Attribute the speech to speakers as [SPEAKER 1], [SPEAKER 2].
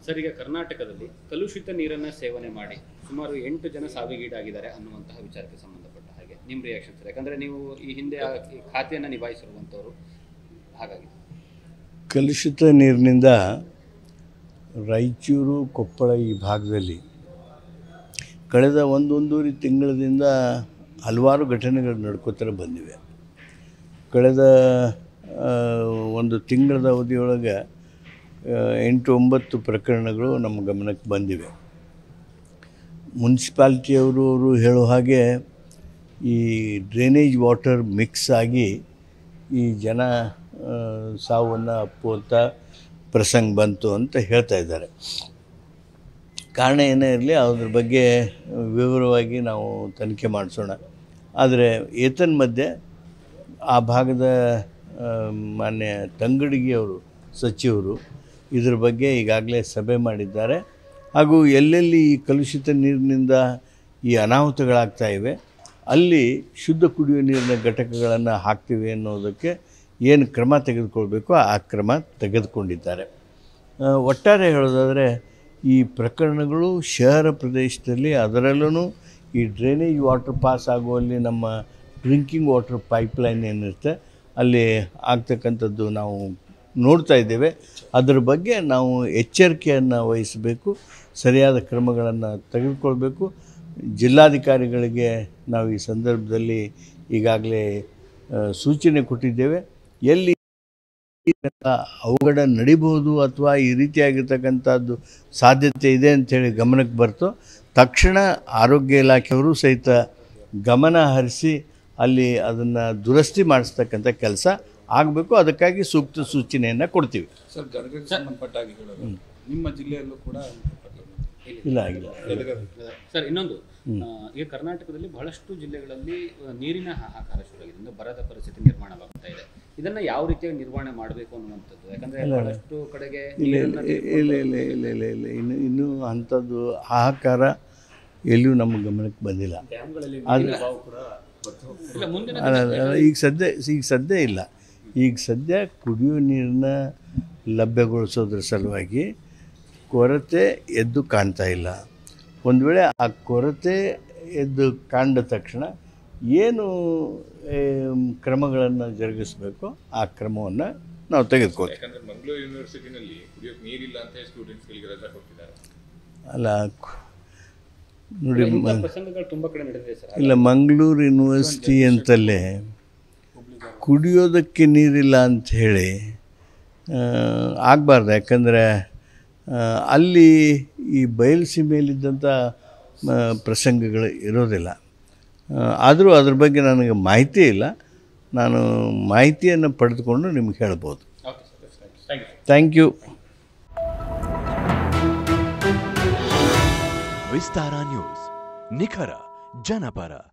[SPEAKER 1] sir ಈಗ ಕರ್ನಾಟಕದಲ್ಲಿ ಕಲುಷಿತ ನೀರನ್ನ ಸೇವನೆ ಮಾಡಿ ಸುಮಾರು ಎಂಟು ಜನ ಸಾವಿಗೀಡಾಗಿದ್ದಾರೆ ಅನ್ನುವಂತಹ ವಿಚಾರಕ್ಕೆ ಸಂಬಂಧಪಟ್ಟ ಹಾಗೆ ನಿಮ್ಮ ರಿಯಾಕ್ಷನ್ ಸರ್ ಯಾಕಂದ್ರೆ ನೀವು ಈ ಹಿಂದೆ ಆ ಈ ಖಾತೆಯನ್ನು ನಿಭಾಯಿಸಿರುವಂಥವ್ರು ಹಾಗಾಗಿ
[SPEAKER 2] ಕಲುಷಿತ ನೀರಿನಿಂದ ರಾಯಚೂರು ಕೊಪ್ಪಳ ಈ ಭಾಗದಲ್ಲಿ ಕಳೆದ ಒಂದೊಂದೂವರೆ ತಿಂಗಳದಿಂದ ಹಲವಾರು ಘಟನೆಗಳು ನಡ್ಕೋತಾರೆ ಬಂದಿವೆ ಕಳೆದ ಆ, ಒಂದು ತಿಂಗಳದ ಅವಧಿಯೊಳಗೆ ಆ, ಎಂಟು ಒಂಬತ್ತು ಪ್ರಕರಣಗಳು ನಮ್ಮ ಗಮನಕ್ಕೆ ಬಂದಿವೆ ಮುನ್ಸಿಪಾಲ್ಟಿಯವರು ಅವರು ಹೇಳೋ ಹಾಗೆ ಈ ಡ್ರೈನೇಜ್ ವಾಟರ್ ಮಿಕ್ಸ್ ಆಗಿ ಈ ಜನ ಆ, ಸಾವನ್ನು ಅಪ್ಪುವಂಥ ಪ್ರಸಂಗ ಬಂತು ಅಂತ ಹೇಳ್ತಾ ಇದ್ದಾರೆ ಕಾರಣ ಏನೇ ಇರಲಿ ಅದ್ರ ಬಗ್ಗೆ ವಿವರವಾಗಿ ನಾವು ತನಿಖೆ ಮಾಡಿಸೋಣ ಆದರೆ ಏತನ್ಮಧ್ಯೆ ಆ ಭಾಗದ ಆ, ಮಾನ್ಯ ತಂಗಡಗಿಯವರು ಸಚಿವರು ಇದ್ರ ಬಗ್ಗೆ ಈಗಾಗಲೇ ಸಭೆ ಮಾಡಿದ್ದಾರೆ ಹಾಗೂ ಎಲ್ಲೆಲ್ಲಿ ಈ ಕಲುಷಿತ ನೀರಿನಿಂದ ಈ ಅನಾಹುತಗಳಾಗ್ತಾ ಇವೆ ಅಲ್ಲಿ ಶುದ್ಧ ಕುಡಿಯುವ ನೀರಿನ ಘಟಕಗಳನ್ನು ಹಾಕ್ತೀವಿ ಅನ್ನೋದಕ್ಕೆ ಏನು ಕ್ರಮ ತೆಗೆದುಕೊಳ್ಬೇಕು ಆ ಕ್ರಮ ತೆಗೆದುಕೊಂಡಿದ್ದಾರೆ ಆ, ಒಟ್ಟಾರೆ ಹೇಳೋದಾದರೆ ಈ ಪ್ರಕರಣಗಳು ಶಹರ ಪ್ರದೇಶದಲ್ಲಿ ಅದರಲ್ಲೂ ಈ ಡ್ರೈನೇಜ್ ವಾಟರ್ ಪಾಸ್ ಆಗುವಲ್ಲಿ ನಮ್ಮ ಡ್ರಿಂಕಿಂಗ್ ವಾಟರ್ ಪೈಪ್ಲೈನ್ ಏನಿರುತ್ತೆ ಅಲ್ಲಿ ಆಗ್ತಕ್ಕಂಥದ್ದು ನಾವು ನೋಡ್ತಾ ಇದ್ದೇವೆ ಅದರ ಬಗ್ಗೆ ನಾವು ಎಚ್ಚರಿಕೆಯನ್ನು ವಹಿಸಬೇಕು ಸರಿಯಾದ ಕ್ರಮಗಳನ್ನು ತೆಗೆದುಕೊಳ್ಬೇಕು ಜಿಲ್ಲಾಧಿಕಾರಿಗಳಿಗೆ ನಾವು ಈ ಸಂದರ್ಭದಲ್ಲಿ ಈಗಾಗಲೇ ಆ, ಸೂಚನೆ ಕೊಟ್ಟಿದ್ದೇವೆ ಎಲ್ಲಿ ಅವಘಡ ನಡಿಬಹುದು ಅಥವಾ ಈ ರೀತಿಯಾಗಿರ್ತಕ್ಕಂಥದ್ದು ಸಾಧ್ಯತೆ ಇದೆ ಅಂಥೇಳಿ ಗಮನಕ್ಕೆ ಬರ್ತೋ ತಕ್ಷಣ ಆರೋಗ್ಯ ಇಲಾಖೆಯವರು ಸಹಿತ ಗಮನ ಹರಿಸಿ ಅಲ್ಲಿ ಅದನ್ನು ದುರಸ್ತಿ ಮಾಡಿಸ್ತಕ್ಕಂಥ ಕೆಲಸ ಆಗಬೇಕು ಅದಕ್ಕಾಗಿ ಸೂಕ್ತ ಸೂಚನೆಯನ್ನು ಕೊಡ್ತೀವಿ
[SPEAKER 3] ಸರ್ ಗದಗಕ್ಕೆ ಸಂಬಂಧಪಟ್ಟ ಹಾಗೆ ಹೇಳೋದು ನಿಮ್ಮ ಜಿಲ್ಲೆಯಲ್ಲೂ ಕೂಡ
[SPEAKER 2] ಇಲ್ಲ ಆಗಿಲ್ಲ
[SPEAKER 1] ಸರ್ ಇನ್ನೊಂದು ಆ, ಈಗ ಕರ್ನಾಟಕದಲ್ಲಿ ಬಹಳಷ್ಟು ಜಿಲ್ಲೆಗಳಲ್ಲಿ ಆ, ನೀರಿನ ಹಾಹಾಕಾರ ಶುರುವಾಗಿದೆ ಅಂದ್ರೆ ಬರದ ಪರಿಸ್ಥಿತಿ ನಿರ್ಮಾಣವಾಗ್ತಾ ಇದೆ ಇದನ್ನ ಯಾವ ರೀತಿಯಾಗಿ ನಿರ್ವಹಣೆ ಮಾಡಬೇಕು ಅನ್ನುವಂಥದ್ದು ಯಾಕಂದ್ರೆ ಬಹಳಷ್ಟು ಕಡೆಗೆ
[SPEAKER 2] ಇಲ್ಲ
[SPEAKER 1] ನೀರನ್ನ
[SPEAKER 2] ಇಲ್ಲ ಇಲ್ಲ ಇಲ್ಲ ಇಲ್ಲ ಇಲ್ಲ ಇಲ್ಲ ಇನ್ನು ಇನ್ನೂ ಅಂಥದ್ದು ಹಾಹಾಕಾರ ಎಲ್ಲಿಯೂ ನಮ್ಮ ಗಮನಕ್ಕೆ ಬಂದಿಲ್ಲ ಆದರೆ
[SPEAKER 1] ಇಲ್ಲ ಮುಂದಿನ
[SPEAKER 2] ಅಲ್ಲ ಅಲ್ಲ, ಅಲ್ಲ, ಈಗ ಸದ್ಯ ಈಗ ಸದ್ಯ ಇಲ್ಲ ಈಗ ಸದ್ಯ ಕುಡಿಯೋ ನೀರನ್ನ ಲಭ್ಯಗೊಳಿಸೋದ್ರ ಸಲುವಾಗಿ ಕೊರತೆ ಎದ್ದು ಕಾಣ್ತಾ ಇಲ್ಲ ಒಂದು ವೇಳೆ ಆ ಕೊರತೆ ಎದ್ದು ಕಂಡ ತಕ್ಷಣ ಏನು ಕ್ರಮಗಳನ್ನು ಜರುಗಿಸಬೇಕು ಆ ಕ್ರಮವನ್ನು ನಾವು ತೆಗೆದುಕೊಳ್ತೀವಿ
[SPEAKER 3] ಯಾಕಂದ್ರೆ ಮಂಗಳೂರು ಯೂನಿವರ್ಸಿಟಿನಲ್ಲಿ ಕುಡಿಯೋಕೆ ನೀರಿಲ್ಲ ಅಂತ ಹೇಳಿ ಸ್ಟೂಡೆಂಟ್ಸ್ಗಳಿಗೆ ರಜಾ ಕೊಟ್ಟಿದ್ದಾರೆ
[SPEAKER 2] ಅಲ್ಲ ಕು- ನೋಡಿ
[SPEAKER 1] ಇಂಥ
[SPEAKER 2] ಮ-
[SPEAKER 1] ಪ್ರಸಂಗಗಳು ತುಂಬಾ ಕಡೆ ನಡೆದಿದೆ ಸರ್
[SPEAKER 2] ಇಲ್ಲ ಮಂಗಳೂರು ಯೂನಿವರ್ಸಿಟಿ ಅಂತಲ್ಲೇ ಕುಡಿಯೋದಕ್ಕೆ ನೀರಿಲ್ಲ ಅಂತ ಹೇಳಿ ಆಗಬಾರ್ದು ಯಾಕಂದರೆ ಅಲ್ಲಿ ಈ ಬಯಲುಸೀಮೆಯಲ್ಲಿದ್ದಂಥ ಆ, ಪ್ರಸಂಗಗಳು ಇರೋದಿಲ್ಲ ಆದರೂ ಅದ್ರ ಬಗ್ಗೆ ನನಗೆ ಮಾಹಿತಿ ಇಲ್ಲ ನಾನು ಮಾಹಿತಿಯನ್ನು ಪಡೆದುಕೊಂಡು ನಿಮ್ಗೆ ಹೇಳ್ಬೋದು
[SPEAKER 1] okay sir thank you
[SPEAKER 2] thank you
[SPEAKER 4] Vistara news ನಿಖರ ಜನಪರ